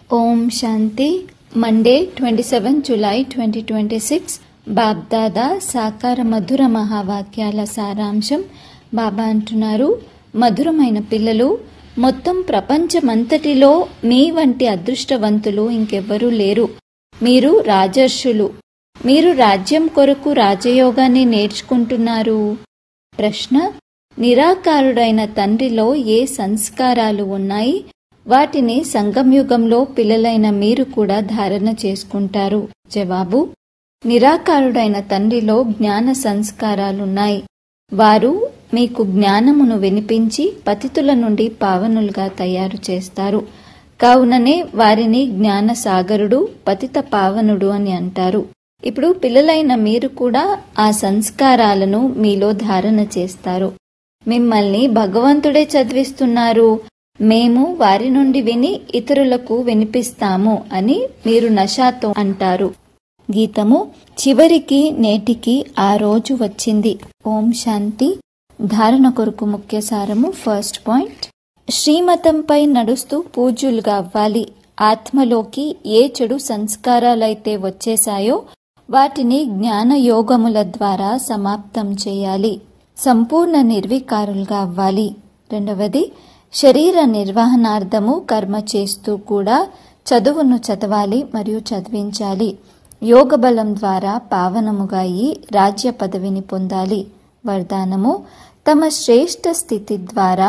ఓం Shanti Monday twenty seven జులై twenty twenty six Bapdada సాకార మధుర మహావాక్యాల సారాంశం బాబా అంటున్నారు మధురమైన పిల్లలు మొత్తం ప్రపంచమంతటిలో మీ వంటి అదృష్టవంతులు ఇంకెవ్వరూ లేరు మీరు రాజర్షులు మీరు రాజ్యం కొరకు రాజయోగాన్ని నేర్చుకుంటున్నారు ప్రశ్న నిరాకారుడైన తండ్రిలో ఏ సంస్కారాలు ఉన్నాయి వాటిని సంగంయుగంలో పిల్లలైన మీరు కూడా ధారణ చేసుకుంటారు జవాబు నిరాకారుడైన తండ్రిలో జ్ఞాన సంస్కారాలున్నాయి వారు మీకు జ్ఞానమును వినిపించి పతితుల నుండి పావనులుగా తయారు చేస్తారు కావుననే వారిని జ్ఞాన సాగరుడు పతిత పావనుడు అని అంటారు ఇప్పుడు పిల్లలైన మీరు కూడా ఆ సంస్కారాలను మీలో ధారణ చేస్తారు మిమ్మల్ని భగవంతుడే చదివిస్తున్నారు మేము వారి నుండి విని ఇతరులకు వినిపిస్తాము అని మీరు నషాతో అంటారు గీతము చివరికి నేటికి ఆ రోజు వచ్చింది ఓం శాంతి ధారణ కొరకు ముఖ్య సారము ఫస్ట్ పాయింట్ శ్రీమతంపై నడుస్తూ పూజ్యులుగా అవ్వాలి ఆత్మలోకి ఏ చెడు సంస్కారాలైతే వచ్చేశాయో వాటిని జ్ఞాన యోగముల ద్వారా సమాప్తం చేయాలి సంపూర్ణ నిర్వికారులుగా అవ్వాలి రెండవది శరీర నిర్వహణార్థము కర్మ చేస్తూ కూడా చదువును చదవాలి మరియు చదివించాలి యోగ బలం ద్వారా పావనముగా అయి రాజ్య పదవిని పొందాలి వరదానము తమ శ్రేష్ఠ స్థితి ద్వారా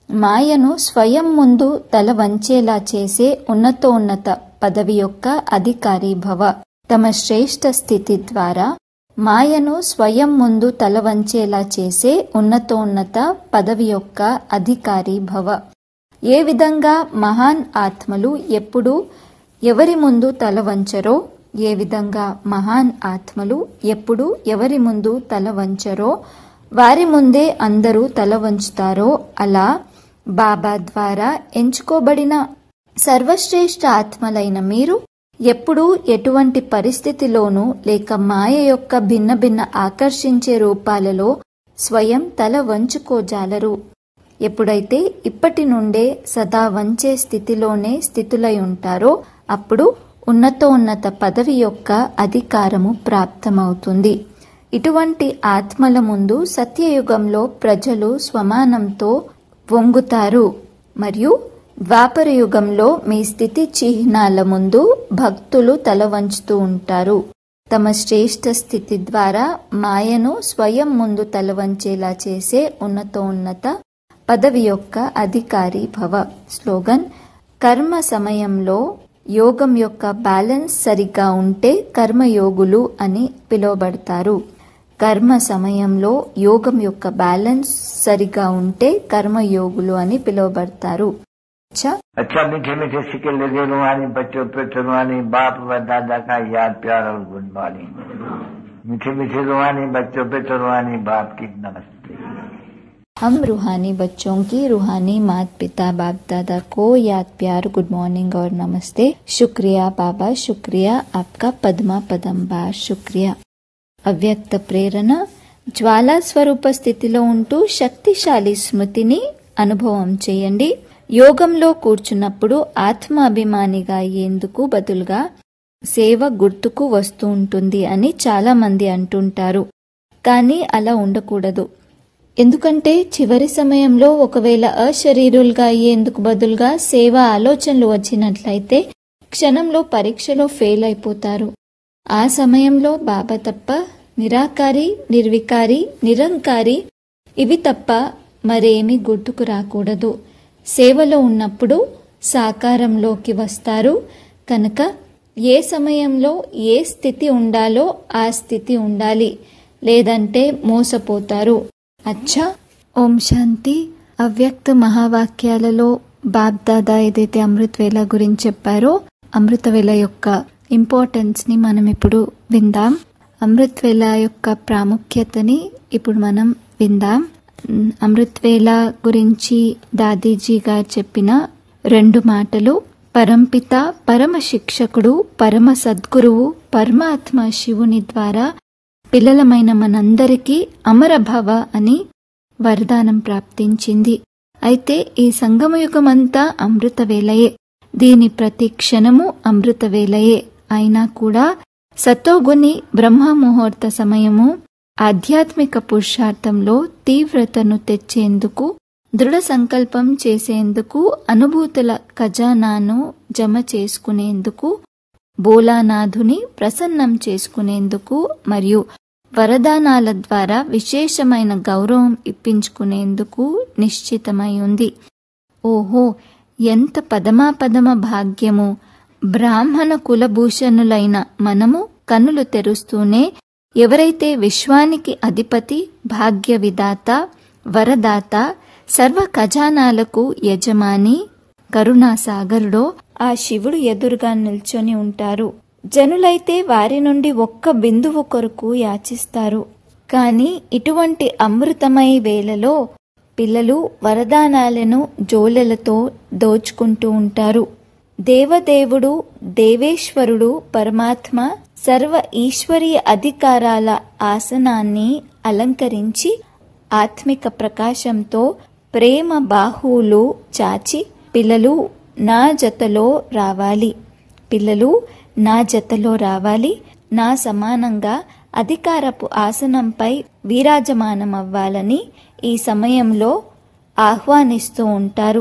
మాయను స్వయం ముందు తల వంచేలా చేసే ఉన్నతోన్నత పదవి యొక్క అధికారి భవ తమ శ్రేష్ఠ స్థితి ద్వారా మాయను స్వయం ముందు తల వంచేలా చేసే ఉన్నతోన్నత పదవి యొక్క అధికారి భవ ఏ విధంగా మహాన్ ఆత్మలు ఎప్పుడు ఎవరి ముందు తల వంచరో ఏ విధంగా మహాన్ ఆత్మలు ఎప్పుడు ఎవరి ముందు తల వంచరో వారి ముందే అందరూ తల వంచుతారో అలా బాబా ద్వారా ఎంచుకోబడిన సర్వశ్రేష్ఠ ఆత్మలైన మీరు ఎప్పుడూ ఎటువంటి పరిస్థితిలోనూ లేక మాయ యొక్క భిన్న భిన్న ఆకర్షించే రూపాలలో స్వయం తల వంచుకోజాలరు ఎప్పుడైతే ఇప్పటి నుండే సదా వంచే స్థితిలోనే స్థితులై ఉంటారో అప్పుడు ఉన్నతోన్నత పదవి యొక్క అధికారము ప్రాప్తమవుతుంది ఇటువంటి ఆత్మల ముందు సత్యయుగంలో ప్రజలు స్వమానంతో వంగుతారు మరియు ద్వాపర యుగంలో మీ స్థితి చిహ్నాల ముందు భక్తులు తల వంచుతూ ఉంటారు తమ శ్రేష్ఠ స్థితి ద్వారా మాయను స్వయం ముందు తల వంచేలా చేసే ఉన్నతోన్నత పదవి యొక్క అధికారి భవ స్లోగన్ కర్మ సమయంలో యోగం యొక్క బ్యాలెన్స్ సరిగ్గా ఉంటే కర్మయోగులు అని పిలువబడతారు కర్మ సమయంలో యోగం యొక్క బ్యాలెన్స్ సరిగా ఉంటే కర్మయోగులు అని పిలువబడతారు अच्छा मीठे मीठे सिक्के लगे रुहानी बच्चों पे रुहानी बाप व दादा का याद प्यार और गुड मॉर्निंग मीठे मीठे रुहानी बच्चों पे रुहानी बाप की नमस्ते हम रूहानी बच्चों की रूहानी माता पिता बाप दादा को याद प्यार गुड मॉर्निंग और नमस्ते शुक्रिया बाबा शुक्रिया आपका पद्मा पदंबार शुक्रिया అవ్యక్త ప్రేరణ జ్వాలా స్వరూప స్థితిలో ఉంటూ శక్తిశాలి స్మృతిని అనుభవం చేయండి యోగంలో కూర్చున్నప్పుడు ఆత్మ అభిమానిగా అయ్యేందుకు బదులుగా సేవ గుర్తుకు వస్తూ ఉంటుంది అని చాలా మంది అంటుంటారు కానీ అలా ఉండకూడదు ఎందుకంటే చివరి సమయంలో ఒకవేళ అశరీరులుగా అయ్యేందుకు బదులుగా సేవ ఆలోచనలు వచ్చినట్లయితే క్షణంలో పరీక్షలో ఫెయిల్ అయిపోతారు ఆ సమయంలో బాబా తప్ప నిరాకారి నిర్వికారి నిరంకారి ఇవి తప్ప మరేమీ గుర్తుకు రాకూడదు సేవలో ఉన్నప్పుడు సాకారంలోకి వస్తారు కనుక ఏ సమయంలో ఏ స్థితి ఉండాలో ఆ స్థితి ఉండాలి లేదంటే మోసపోతారు అచ్చా ఓం శాంతి అవ్యక్త మహావాక్యాలలో బాబ్దాదా ఏదైతే అమృతవేళ గురించి చెప్పారో అమృతవేళ యొక్క ఇంపార్టెన్స్ ని మనం ఇప్పుడు విందాం అమృతవేళ యొక్క ప్రాముఖ్యతని ఇప్పుడు మనం విందాం అమృతవేళ గురించి దాదీజీ గారు చెప్పిన రెండు మాటలు పరంపిత పరమ శిక్షకుడు పరమ సద్గురువు పరమాత్మ శివుని ద్వారా పిల్లలమైన మనందరికీ అమరభవ అని వరదానం ప్రాప్తించింది అయితే ఈ సంగమయుగమంతా అమృత వేళయే దీని ప్రతి క్షణము అమృతవేలయే అయినా కూడా సతోగుని బ్రహ్మ ముహూర్త సమయము ఆధ్యాత్మిక పురుషార్థంలో తీవ్రతను తెచ్చేందుకు దృఢ సంకల్పం చేసేందుకు అనుభూతుల ఖజానాను జమ చేసుకునేందుకు బోలానాథుని ప్రసన్నం చేసుకునేందుకు మరియు వరదానాల ద్వారా విశేషమైన గౌరవం ఇప్పించుకునేందుకు నిశ్చితమై ఉంది ఓహో ఎంత పదమాపదమ భాగ్యము బ్రాహ్మణ కులభూషణులైన మనము కన్నులు తెరుస్తూనే ఎవరైతే విశ్వానికి అధిపతి భాగ్య విదాత వరదాత సర్వ ఖజానాలకు యజమాని కరుణాసాగరుడో ఆ శివుడు ఎదురుగా నిల్చొని ఉంటారు జనులైతే వారి నుండి ఒక్క బిందువు కొరకు యాచిస్తారు కాని ఇటువంటి అమృతమయ వేళలో పిల్లలు వరదానాలను జోలెలతో దోచుకుంటూ ఉంటారు దేవదేవుడు దేవేశ్వరుడు పరమాత్మ సర్వ ఈశ్వరీయ అధికారాల ఆసనాన్ని అలంకరించి ఆత్మిక ప్రకాశంతో ప్రేమ బాహువులు చాచి పిల్లలు నా జతలో రావాలి పిల్లలు నా జతలో రావాలి నా సమానంగా అధికారపు ఆసనంపై వీరాజమానమవ్వాలని ఈ సమయంలో ఆహ్వానిస్తూ ఉంటారు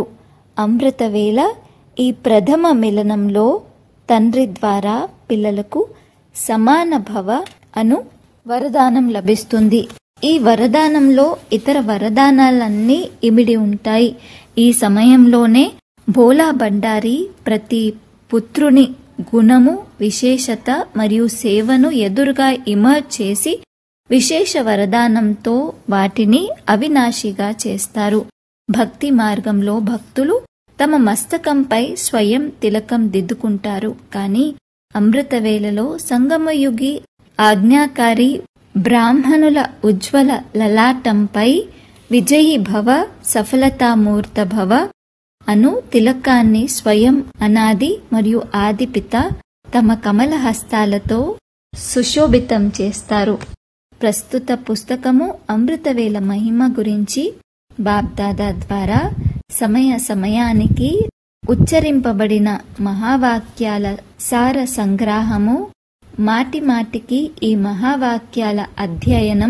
అమృతవేళ ఈ ప్రథమ మిలనంలో తండ్రి ద్వారా పిల్లలకు సమాన భవ అను వరదానం లభిస్తుంది ఈ వరదానంలో ఇతర వరదానాలన్నీ ఇమిడి ఉంటాయి ఈ సమయంలోనే భోలా బండారి ప్రతి పుత్రుని గుణము విశేషత మరియు సేవను ఎదురుగా ఇమర్జ్ చేసి విశేష వరదానంతో వాటిని అవినాశిగా చేస్తారు భక్తి మార్గంలో భక్తులు తమ మస్తకంపై స్వయం తిలకం దిద్దుకుంటారు కాని అమృతవేళలో సంగమయుగి ఆజ్ఞాకారి బ్రాహ్మణుల ఉజ్వల లలాటంపై విజయీ భవ సఫలతామూర్త భవ అను తిలకాన్ని స్వయం అనాది మరియు ఆదిపిత తమ కమల హస్తాలతో సుశోభితం చేస్తారు ప్రస్తుత పుస్తకము అమృతవేల మహిమ గురించి బాబ్దాదా ద్వారా సమయ సమయానికి ఉచ్చరింపబడిన మహావాక్యాల సార సంగ్రహము మాటి మాటికి ఈ మహావాక్యాల అధ్యయనం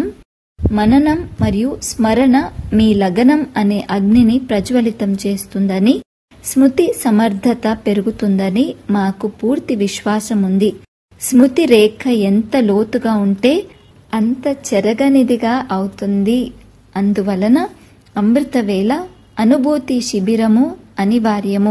మననం మరియు స్మరణ మీ లగనం అనే అగ్నిని ప్రజ్వలితం చేస్తుందని స్మృతి సమర్థత పెరుగుతుందని మాకు పూర్తి విశ్వాసం ఉంది స్మృతి రేఖ ఎంత లోతుగా ఉంటే అంత చెరగనిదిగా అవుతుంది అందువలన అమృతవేళ అనుభూతి శిబిరము అనివార్యము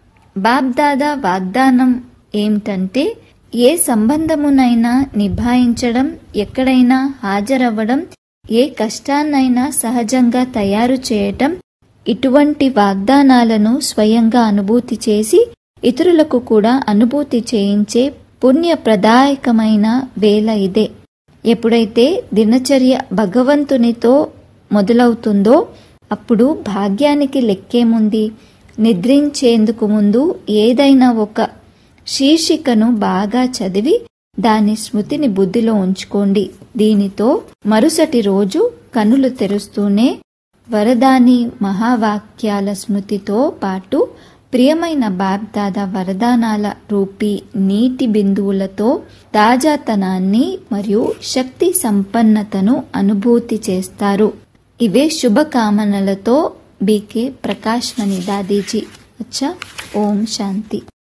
బాబ్దాదా వాగ్దానం ఏమిటంటే ఏ సంబంధమునైనా నిభాయించడం ఎక్కడైనా హాజరవ్వడం ఏ కష్టాన్నైనా సహజంగా తయారు చేయటం ఇటువంటి వాగ్దానాలను స్వయంగా అనుభూతి చేసి ఇతరులకు కూడా అనుభూతి చేయించే పుణ్యప్రదాయకమైన వేళ ఇదే ఎప్పుడైతే దినచర్య భగవంతునితో మొదలవుతుందో అప్పుడు భాగ్యానికి లెక్కేముంది నిద్రించేందుకు ముందు ఏదైనా ఒక శీర్షికను బాగా చదివి దాని స్మృతిని బుద్ధిలో ఉంచుకోండి దీనితో మరుసటి రోజు కనులు తెరుస్తూనే వరదాని మహావాక్యాల స్మృతితో పాటు ప్రియమైన బాబ్దాదా వరదానాల రూపీ నీటి బిందువులతో తాజాతనాన్ని మరియు శక్తి సంపన్నతను అనుభూతి చేస్తారు ఇవే శుభకామనలతో బీకే ప్రకాష్ మణి దాదీజీ అచ్చా ఓం శాంతి